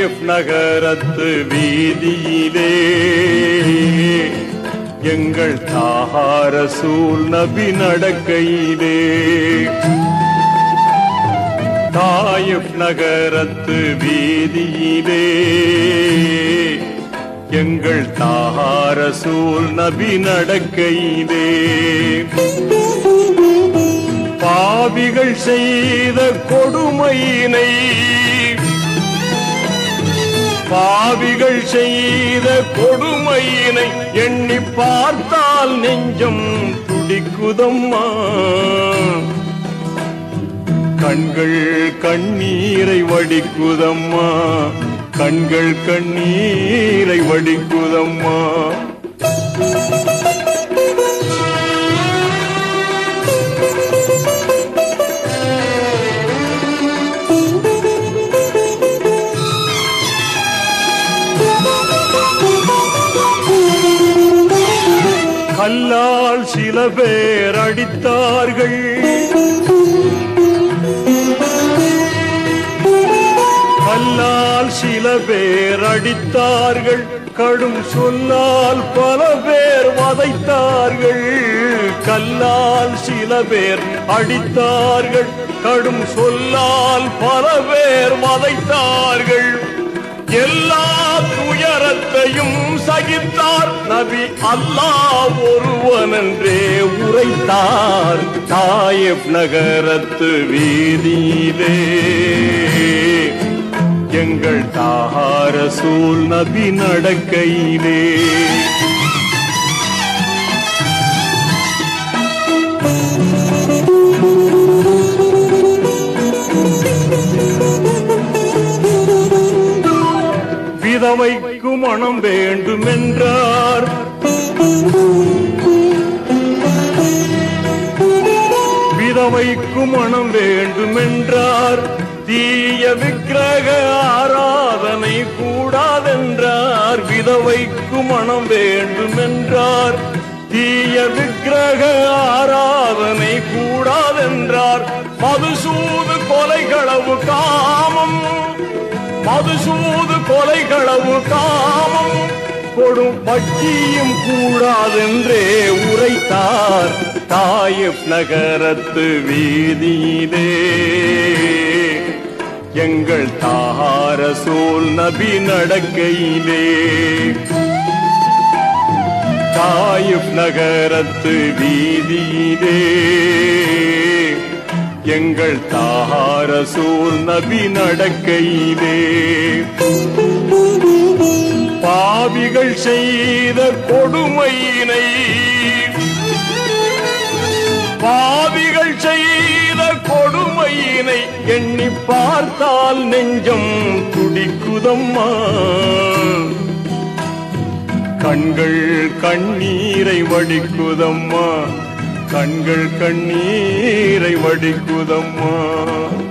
தாயிப் நகரத்து வீதியிலே எங்கள் தாகார சூல் நபி நடக்கையிலே தாயிப் நகரத்து வீதியிலே எங்கள் தாகார சூல் நபி நடக்கையிலே பாவிகள் செய்த கொடுமையினை பாவிகள் செய்த கொடுமையினை எண்ணி பார்த்தால் நெஞ்சம் துடிக்குதம்மா கண்கள் கண்ணீரை வடிக்குதம்மா கண்கள் கண்ணீரை வடிக்குதம்மா கல்லால் சில பேர் அடித்தார்கள் கல்லால் சில பேர் அடித்தார்கள் கடும் சொல்லால் பல பேர் வதைத்தார்கள் கல்லால் சில பேர் அடித்தார்கள் கடும் சொல்லால் பல பேர் வதைத்தார்கள் எல்லா துயரத்தையும் சகித்தார் நபி அல்லாஹ் ஒருவனன்றே உரைத்தார் தாயப் நகரத்து வீதியிலே எங்கள் தாகார சூல் நபி நடக்கையிலே விதவைக்கு மனம் வேண்டுமென்றார் விதவைக்கு மனம் வேண்டுமென்றார் தீய விக்கிரக ஆராதனை கூடாதென்றார் விதவைக்கு மனம் வேண்டுமென்றார் தீய விக்கிரக ஆராதனை கூடாதென்றார் மதுசூது கொலைகளவு காமம் மதுசூது கொலைகளவு காமம் கொடும் பட்சியும் கூடாதென்றே உரைத்தார் தாயிப் நகரத்து வீதியிலே எங்கள் தார சோல் நபி நடக்கையிலே தாயிப் நகரத்து வீதியிலே எங்கள் தார சூல் நபி நடக்கையிலே பாவிகள் செய்த கொடுமையினை பாவிகள் செய்த கொடுமையினை எண்ணி பார்த்தால் நெஞ்சம் துடிக்குதம்மா கண்கள் கண்ணீரை வடிக்குதம்மா கண்கள் கண்ணீரை வடிக்குதம்மா